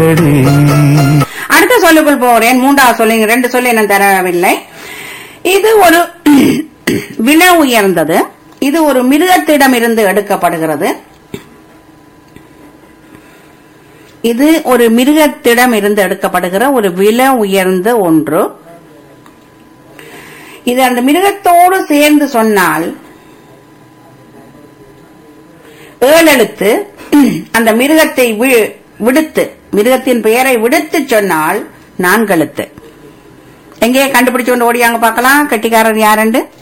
அடுத்த சொல்லுக்குள் போகிறேன் மூன்றாவது சொல்லுங்க ரெண்டு சொல்லு என்ன தரவில்லை இது ஒரு விலை உயர்ந்தது இது ஒரு மிருகத்திடம் இருந்து எடுக்கப்படுகிறது இது ஒரு மிருகத்திடம் இருந்து எடுக்கப்படுகிற ஒரு விலை உயர்ந்த ஒன்று இது அந்த மிருகத்தோடு சேர்ந்து சொன்னால் ஏழெழுத்து அந்த மிருகத்தை வி- விடுத்து மிருகத்தின் பெயரை விடுத்து சொன்னால் நான்கெழுத்து எங்கே கண்டுபிடிச்சு கொண்டு ஓடியாங்க பார்க்கலாம் கெட்டிக்காரர் யாருண்டு